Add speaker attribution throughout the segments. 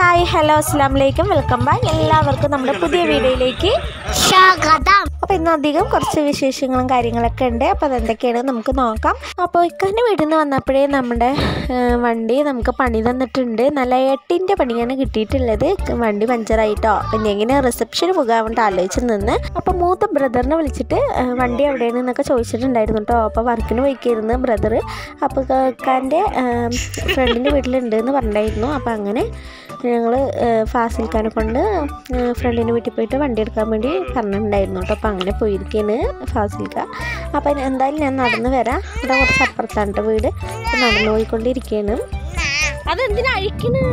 Speaker 1: hi hello അസ്സാം വലൈക്കും welcome back എല്ലാവർക്കും നമ്മുടെ പുതിയ വീഡിയോയിലേക്ക്
Speaker 2: സ്വാഗതം
Speaker 1: അപ്പോൾ ഇന്ന് അധികം കുറച്ച് വിശേഷങ്ങളും കാര്യങ്ങളൊക്കെ ഉണ്ട് അപ്പോൾ അതെന്തൊക്കെയാണ് നമുക്ക് നോക്കാം അപ്പോൾ ഇക്കാൻ്റെ വീട്ടിൽ നിന്ന് വന്നപ്പോഴേ നമ്മുടെ ആ, വണ്ടി നമുക്ക് പണി തന്നിട്ടുണ്ട് നല്ല എട്ടിൻ്റെ പണിയാണ് കിട്ടിയിട്ടുള്ളത് വണ്ടി പഞ്ചറായിട്ടോ പിന്നെ എങ്ങനെ റിസപ്ഷന് പോകാൻ വേണ്ടി ആലോചിച്ച് നിന്ന് അപ്പോൾ മൂത്ത ബ്രദറിനെ വിളിച്ചിട്ട് ആ, വണ്ടി എവിടെയാണ് എന്നൊക്കെ ചോദിച്ചിട്ടുണ്ടായിരുന്നു കേട്ടോ അപ്പോൾ വർക്കിന് പോയിക്കായിരുന്നു ബ്രദർ അപ്പോൾ ഇക്കാൻ്റെ ഫ്രണ്ടിൻ്റെ വീട്ടിലുണ്ട് എന്ന് പറഞ്ഞിട്ടുണ്ടായിരുന്നു അപ്പോൾ അങ്ങനെ ഞങ്ങൾ ഫാസിൽക്കാനെ കൊണ്ട് ഫ്രണ്ടിൻ്റെ വീട്ടിൽ പോയിട്ട് വണ്ടി എടുക്കാൻ വേണ്ടി പറഞ്ഞിട്ടുണ്ടായിരുന്നു കേട്ടോ അപ്പോൾ അങ്ങനെ പോയിരിക്കുകയാണ് ഫാസിൽക്ക അപ്പോൾ എന്തായാലും ഞാൻ നടന്ന് വരാം ഇവിടെ കുറച്ച് അപ്പുറത്താണ് കേട്ടോ വീട് അപ്പോൾ നടന്നു പോയിക്കൊണ്ടിരിക്കുകയാണ്
Speaker 2: അതെന്തിനാ അഴിക്കണ്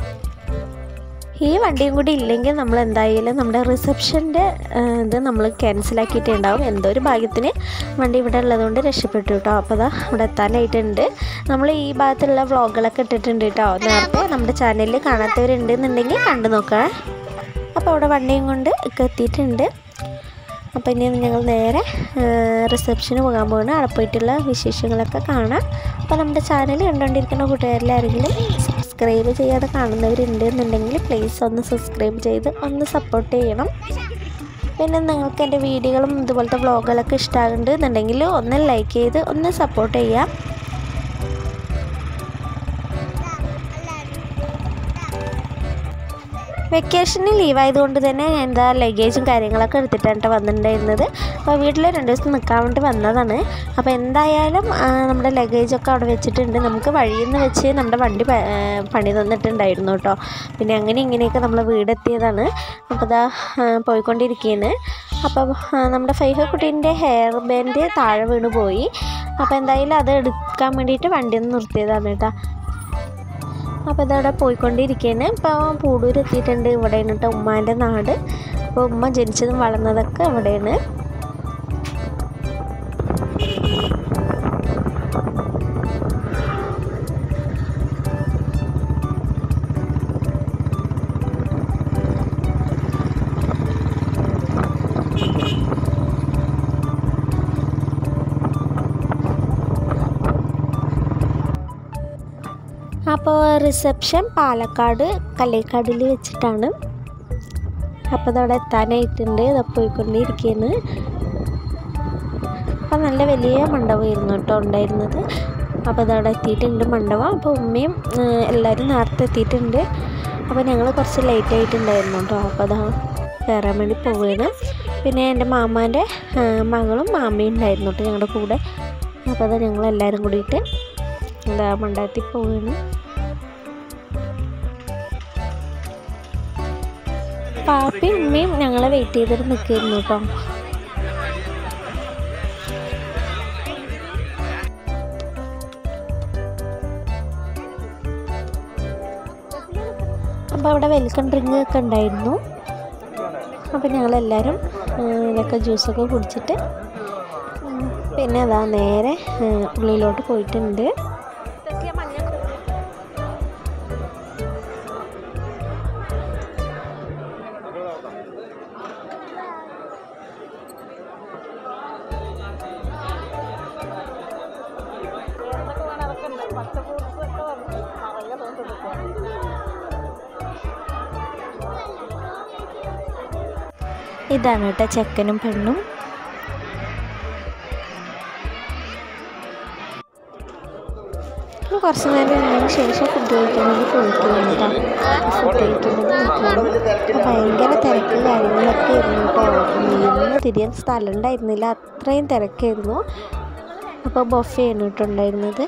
Speaker 1: ഈ വണ്ടിയും കൂടി ഇല്ലെങ്കിൽ നമ്മൾ എന്തായാലും നമ്മുടെ റിസപ്ഷൻ്റെ ഇത് നമ്മൾ ക്യാൻസലാക്കിയിട്ടുണ്ടാവും എന്തോ ഒരു ഭാഗ്യത്തിന് വണ്ടി ഇവിടെ ഉള്ളതുകൊണ്ട് രക്ഷപ്പെട്ടു കേട്ടോ അപ്പോൾ അതാ ഇവിടെ എത്താനായിട്ടുണ്ട് നമ്മൾ ഈ ഭാഗത്തുള്ള വ്ളോഗുകളൊക്കെ ഇട്ടിട്ടുണ്ട് കേട്ടോ നേരത്തെ നമ്മുടെ ചാനലിൽ കാണാത്തവരുണ്ട് എന്നുണ്ടെങ്കിൽ കണ്ടു നോക്കാം അപ്പോൾ അവിടെ വണ്ടിയും കൊണ്ട് ഒക്കെ എത്തിയിട്ടുണ്ട് അപ്പോൾ ഇനി ഞങ്ങൾ നേരെ റിസപ്ഷന് പോകാൻ പോകണം അവിടെ പോയിട്ടുള്ള വിശേഷങ്ങളൊക്കെ കാണാം അപ്പോൾ നമ്മുടെ ചാനൽ കണ്ടുകൊണ്ടിരിക്കുന്ന കൂട്ടുകാരിൽ ആരെങ്കിലും സബ്സ്ക്രൈബ് ചെയ്യാതെ കാണുന്നവരുണ്ട് എന്നുണ്ടെങ്കിൽ പ്ലീസ് ഒന്ന് സബ്സ്ക്രൈബ് ചെയ്ത് ഒന്ന് സപ്പോർട്ട് ചെയ്യണം പിന്നെ നിങ്ങൾക്ക് എൻ്റെ വീഡിയോകളും ഇതുപോലത്തെ വ്ളോഗുകളൊക്കെ ഇഷ്ടമാകുന്നുണ്ട് എന്നുണ്ടെങ്കിൽ ഒന്ന് ലൈക്ക് ചെയ്ത് ഒന്ന് സപ്പോർട്ട് ചെയ്യാം വെക്കേഷന് ലീവായതുകൊണ്ട് തന്നെ ഞാൻ എന്താ ലഗേജും കാര്യങ്ങളൊക്കെ എടുത്തിട്ടാണ് ട്ടോ വന്നിട്ടുണ്ടായിരുന്നത് അപ്പോൾ വീട്ടിൽ രണ്ട് ദിവസം നിൽക്കാൻ വേണ്ടി വന്നതാണ് അപ്പോൾ എന്തായാലും ആ, നമ്മുടെ ലഗേജൊക്കെ അവിടെ വെച്ചിട്ടുണ്ട് നമുക്ക് വഴിയിൽ നിന്ന് വെച്ച് നമ്മുടെ വണ്ടി പ- ആ, പണി തന്നിട്ടുണ്ടായിരുന്നു കേട്ടോ പിന്നെ അങ്ങനെ ഇങ്ങനെയൊക്കെ നമ്മൾ വീടെത്തിയതാണ് അപ്പോൾ ഇതാ ആ, പോയിക്കൊണ്ടിരിക്കുകയാണ് അപ്പോൾ ആ, നമ്മുടെ ഫൈഹ കുട്ടീൻ്റെ ഹെയർ ബാൻഡ് താഴെ വീണ് പോയി അപ്പോൾ എന്തായാലും അത് എടുക്കാൻ വേണ്ടിയിട്ട് വണ്ടി ഒന്ന് നിർത്തിയതാണ് കേട്ടോ അപ്പോൾ ഇതവിടെ പോയിക്കൊണ്ടിരിക്കുകയാണ് ഇപ്പോൾ പൂടൂർ എത്തിയിട്ടുണ്ട് ഇവിടെയാണ് കേട്ടോ ഉമ്മാൻ്റെ നാട് അപ്പോൾ ഉമ്മ ജനിച്ചതും വളർന്നതൊക്കെ ഇവിടെയാണ് അപ്പോൾ റിസപ്ഷൻ പാലക്കാട് കല്ലേക്കാടിൽ വെച്ചിട്ടാണ് അപ്പോൾ അതവിടെ എത്താനായിട്ടുണ്ട് ഇത് പോയിക്കൊണ്ടിരിക്കുകയാണ് അപ്പോൾ നല്ല വലിയ മണ്ഡപമായിരുന്നു കേട്ടോ ഉണ്ടായിരുന്നത് അപ്പോൾ അതവിടെ എത്തിയിട്ടുണ്ട് മണ്ഡപം അപ്പോൾ ഉമ്മയും ഏഹ്, എല്ലാവരും നേരത്തെ എത്തിയിട്ടുണ്ട് അപ്പോൾ ഞങ്ങൾ കുറച്ച് ലേറ്റ് ആയിട്ടുണ്ടായിരുന്നു കേട്ടോ അപ്പോൾ അതാ കയറാൻ വേണ്ടി പോവുകയാണ് പിന്നെ എൻ്റെ മാമാൻ്റെ ഏഹ്, മകളും മാമയും ഉണ്ടായിരുന്നു കേട്ടോ ഞങ്ങളുടെ കൂടെ അപ്പോൾ അത് ഞങ്ങൾ എല്ലാവരും കൂടിയിട്ട് എന്താ മണ്ഡപത്തിൽ പോവുകയാണ് പാപ്പയും ഉമ്മയും ഞങ്ങളെ വെയിറ്റ് ചെയ്തിട്ട് നിൽക്കുമായിരുന്നു കേട്ടോ അപ്പോൾ അവിടെ വെൽക്കം ഡ്രിങ്ക് ഒക്കെ ഉണ്ടായിരുന്നു അപ്പോൾ ഞങ്ങളെല്ലാവരും ഉം, ഇതൊക്കെ ജ്യൂസൊക്കെ കുടിച്ചിട്ട് ഉം, പിന്നെ അതാ നേരെ ഉം, ഉള്ളിലോട്ട് പോയിട്ടുണ്ട് ഇതാണ് കേട്ടോ ചെക്കനും പെണ്ണും ഇനി കുറച്ച് നേരം ഇരുന്നതിന് ശേഷം ഫുഡ് കഴിക്കാൻ വേണ്ടി പോയിട്ടുണ്ട് കേട്ടോ ഫുഡ് കഴിക്കാൻ വേണ്ടി നിൽക്കുകയാണ് അപ്പോൾ ഭയങ്കര തിരക്ക് കാര്യങ്ങളൊക്കെ ആയിരുന്നു കേട്ടോ നിന്ന് തിരിയാൻ സ്ഥലം ഉണ്ടായിരുന്നില്ല അത്രയും തിരക്കായിരുന്നു അപ്പോൾ ബൊഫയാണ് കേട്ടോ ഉണ്ടായിരുന്നത്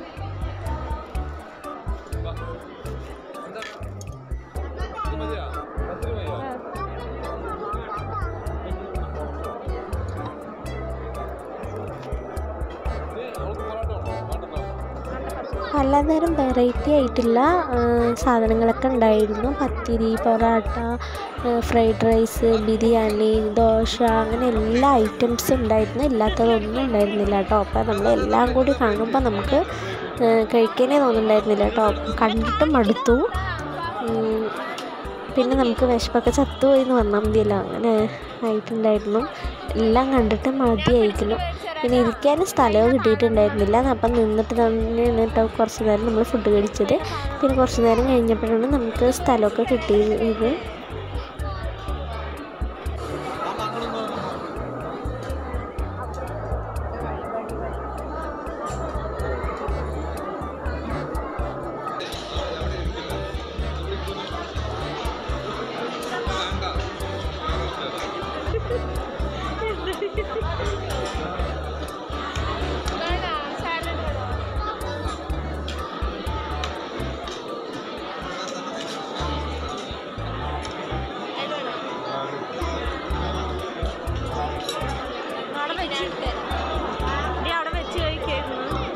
Speaker 1: പലതരം വെറൈറ്റി ആയിട്ടുള്ള ആ, സാധനങ്ങളൊക്കെ ഉണ്ടായിരുന്നു പത്തിരി പൊറാട്ട ഫ്രൈഡ് റൈസ് ബിരിയാണി ദോശ അങ്ങനെ എല്ലാ ഐറ്റംസും ഉണ്ടായിരുന്നു ഇല്ലാത്തതൊന്നും ഉണ്ടായിരുന്നില്ല കേട്ടോ അപ്പോൾ നമ്മൾ എല്ലാം കൂടി കാണുമ്പോൾ നമുക്ക് ആ, കഴിക്കാനേ തോന്നുന്നുണ്ടായിരുന്നില്ല കേട്ടോ കണ്ടിട്ട് മടുത്തു ഉം, പിന്നെ നമുക്ക് വിശപ്പൊക്കെ ചത്തുപോയി എന്ന് പറഞ്ഞാൽ മതിയല്ലോ അങ്ങനെ ആയിട്ടുണ്ടായിരുന്നു എല്ലാം കണ്ടിട്ട് മതിയായിരിക്കുന്നു പിന്നെ ഇരിക്കാനും സ്ഥലവും കിട്ടിയിട്ടുണ്ടായിരുന്നില്ല അപ്പം നിന്നിട്ട് തന്നെയാണ് കേട്ടോ കുറച്ച് നേരം നമ്മൾ ഫുഡ് കഴിച്ചത് പിന്നെ കുറച്ച് നേരം കഴിഞ്ഞപ്പോഴാണ് നമുക്ക് സ്ഥലമൊക്കെ കിട്ടിയത് അവിടെ വെച്ച് കഴിക്കായിരുന്നു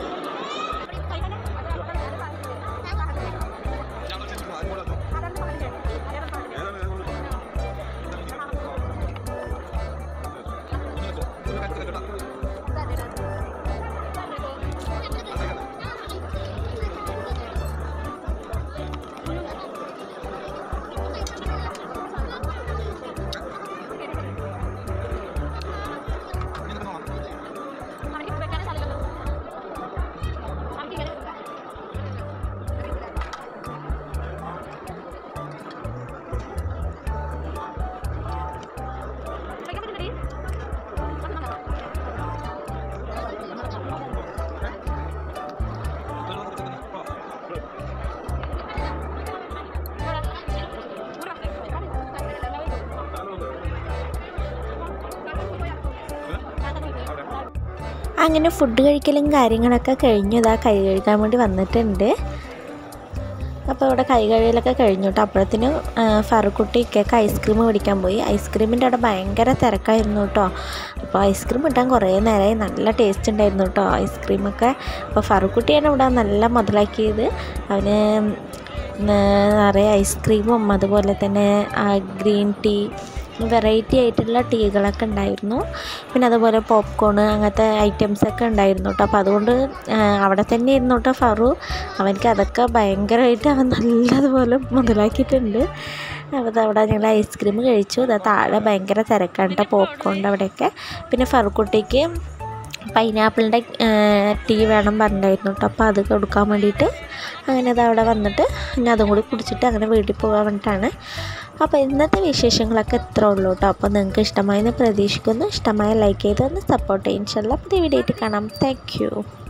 Speaker 1: അങ്ങനെ ഫുഡ് കഴിക്കലും കാര്യങ്ങളൊക്കെ കഴിഞ്ഞു ഇതാ കൈ കഴുകാൻ വേണ്ടി വന്നിട്ടുണ്ട് അപ്പോൾ ഇവിടെ കൈ കഴുകലൊക്കെ കഴിഞ്ഞു കേട്ടോ അപ്പോഴത്തേനും ഫറുക്കുട്ടി കേക്ക് ഐസ്ക്രീം മേടിക്കാൻ പോയി ഐസ്ക്രീമിൻ്റെ അവിടെ ഭയങ്കര തിരക്കായിരുന്നു കേട്ടോ അപ്പോൾ ഐസ്ക്രീം കിട്ടാൻ കുറേ നേരമായി നല്ല ടേസ്റ്റ് ഉണ്ടായിരുന്നു കേട്ടോ ഐസ്ക്രീമൊക്കെ അപ്പോൾ ഫറുക്കുട്ടിയാണ് ഇവിടെ നല്ല മുതലാക്കിയത് അവന് നിറയെ ഐസ്ക്രീമും അതുപോലെ തന്നെ ഗ്രീൻ ടീ വെറൈറ്റി ആയിട്ടുള്ള ടീകളൊക്കെ ഉണ്ടായിരുന്നു പിന്നെ അതുപോലെ പോപ്കോൺ അങ്ങനത്തെ ഐറ്റംസൊക്കെ ഉണ്ടായിരുന്നു കേട്ടോ അപ്പോൾ അതുകൊണ്ട് അവിടെ തന്നെ ഇരുന്നു കേട്ടോ ഫറു അവനക്ക് അതൊക്കെ ഭയങ്കരമായിട്ട് അവൻ നല്ലതുപോലെ മുതലാക്കിയിട്ടുണ്ട് അപ്പോൾ അവിടെ ഞങ്ങൾ ഐസ്ക്രീം കഴിച്ചു അത് താഴെ ഭയങ്കര തിരക്കാണ് കേട്ടോ പോപ്കോണിൻ്റെ അവിടെയൊക്കെ പിന്നെ ഫറുക്കുട്ടിക്ക് പൈനാപ്പിളിൻ്റെ ടീ വേണം പറഞ്ഞിട്ടുണ്ടായിരുന്നു കേട്ടോ അപ്പോൾ അത് കൊടുക്കാൻ വേണ്ടിയിട്ട് അങ്ങനെ അത് അവിടെ വന്നിട്ട് പിന്നെ അതും കൂടി കുടിച്ചിട്ട് അങ്ങനെ വീട്ടിൽ പോകാൻ വേണ്ടിയിട്ടാണ് അപ്പോൾ ഇന്നത്തെ വിശേഷങ്ങളൊക്കെ ഇത്ര ഉള്ളൂ കേട്ടോ അപ്പോൾ നിങ്ങൾക്ക് ഇഷ്ടമായെന്ന് പ്രതീക്ഷിക്കുന്നു ഇഷ്ടമായ ലൈക്ക് ചെയ്ത് ഒന്ന് സപ്പോർട്ട് ചെയ്യും ഇൻഷല്ല പുതിയ വീഡിയോ ആയിട്ട് കാണാം താങ്ക്